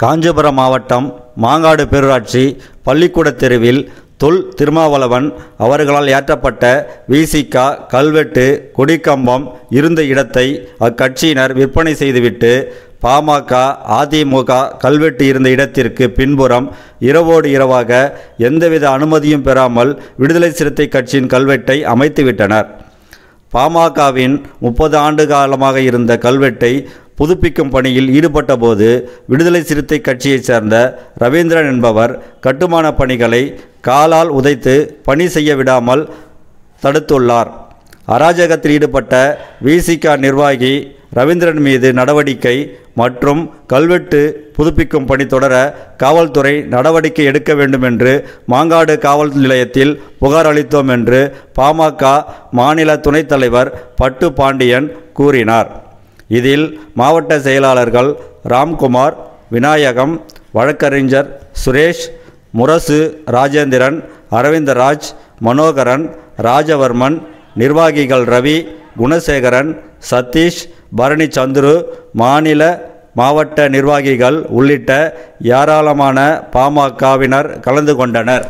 காஞ்சிபுரம் மாவட்டம் மாங்காடு பேரூராட்சி பள்ளிக்கூட தெருவில் தொல் திருமாவளவன் அவர்களால் ஏற்றப்பட்ட விசிகா கல்வெட்டு கொடிக்கம்பம் இருந்த இடத்தை அக்கட்சியினர் விற்பனை செய்துவிட்டு பாமக அதிமுக கல்வெட்டு இருந்த இடத்திற்கு பின்புறம் இரவோடு இரவாக எந்தவித அனுமதியும் பெறாமல் விடுதலை சிறுத்தை கட்சியின் கல்வெட்டை அமைத்துவிட்டனர் பாமகவின் முப்பது ஆண்டு காலமாக இருந்த கல்வெட்டை புதுப்பிக்கும் பணியில் ஈடுபட்டபோது விடுதலை சிறுத்தை கட்சியைச் சேர்ந்த ரவீந்திரன் என்பவர் கட்டுமான பணிகளை காலால் உதைத்து பணி செய்ய விடாமல் தடுத்துள்ளார் அராஜகத்தில் ஈடுபட்ட விசிக நிர்வாகி ரவீந்திரன் மீது நடவடிக்கை மற்றும் கல்வெட்டு புதுப்பிக்கும் பணி தொடர காவல்துறை நடவடிக்கை எடுக்க வேண்டும் என்று மாங்காடு காவல் நிலையத்தில் புகார் அளித்தோம் என்று பாமக மாநில துணைத் தலைவர் பட்டு பாண்டியன் கூறினார் இதில் மாவட்ட செயலாளர்கள் ராம்குமார் விநாயகம் வழக்கறிஞர் சுரேஷ் முரசு ராஜேந்திரன் அரவிந்தராஜ் மனோகரன் ராஜவர்மன் நிர்வாகிகள் ரவி குணசேகரன் சதீஷ் பரணி சந்துரு மாநில மாவட்ட நிர்வாகிகள் உள்ளிட்ட ஏராளமான பாமகவினர் கலந்து கொண்டனர்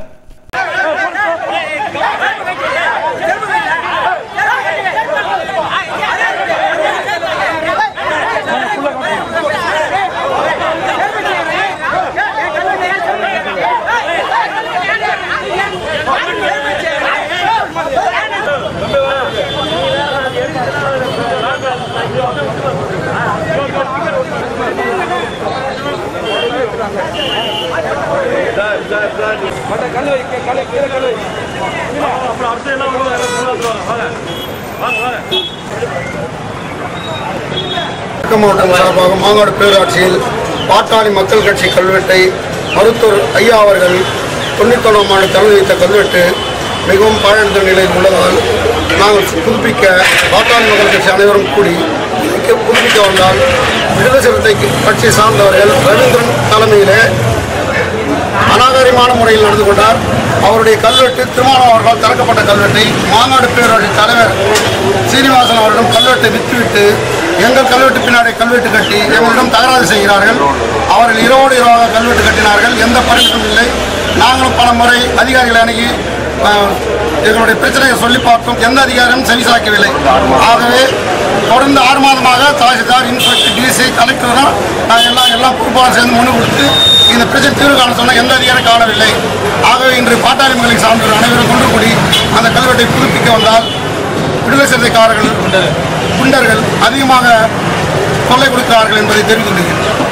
வடக்கு மாவட்டம் சார்பாக மாங்காடு பேரூராட்சியில் பாட்டாளி மக்கள் கட்சி கல்வெட்டை மருத்துவர் ஐயா அவர்கள் தொண்ணூத்தொன்னாம் ஆண்டு திறந்து வைத்த கல்வெட்டு மிகவும் பாழடைந்த நிலையில் உள்ளதால் நாங்கள் புதுப்பிக்க பாட்டாளி மக்கள் கட்சி அனைவரும் கூடி புதுப்பிக்க புதுப்பிக்க வந்தால் விடுதலை சிறுத்தை கட்சி சார்ந்தவர்கள் ரவீந்திரன் தலைமையிலே அநாகரிகமான முறையில் நடந்து கொண்டார் அவருடைய கல்வெட்டு திருமாவளவன் அவர்களால் திறக்கப்பட்ட கல்வெட்டை மாநாடு பேரூராட்சி தலைவர் சீனிவாசன் அவரிடம் கல்வெட்டை விற்றுவிட்டு எங்கள் கல்வெட்டு பின்னாடி கல்வெட்டு கட்டி எங்களிடம் தகராறு செய்கிறார்கள் அவர்கள் இரவோடு இரவாக கல்வெட்டு கட்டினார்கள் எந்த பரிசும் இல்லை நாங்களும் பல முறை அதிகாரிகளை அணுகி ஆஹ், எங்களுடைய பிரச்சனையை சொல்லி பார்த்தோம் எந்த அதிகாரியும் செவிசாக்கவில்லை ஆகவே தொடர்ந்து ஆறு மாதமாக தாசில்தார் இன்ஸ்பெக்டர் டிசி கலெக்டர் நாங்கள் எல்லாம் எல்லாம் பொறுப்பாளர் சேர்ந்து மனு கொடுத்து இந்த பிரச்சனை தீர்வு காண சொன்னால் எந்த அதிகாரம் காணவில்லை ஆகவே இன்று பாட்டாளி மக்களை சார்ந்தவர்கள் அனைவரும் கொண்டு கூடி அந்த கல்வெட்டை புதுப்பிக்க வந்தால் விடுதலை சிறுத்தைக்காரர்கள் குண்டர்கள் அதிகமாக தொல்லை கொடுக்கிறார்கள் என்பதை தெரிவித்துள்ளேன்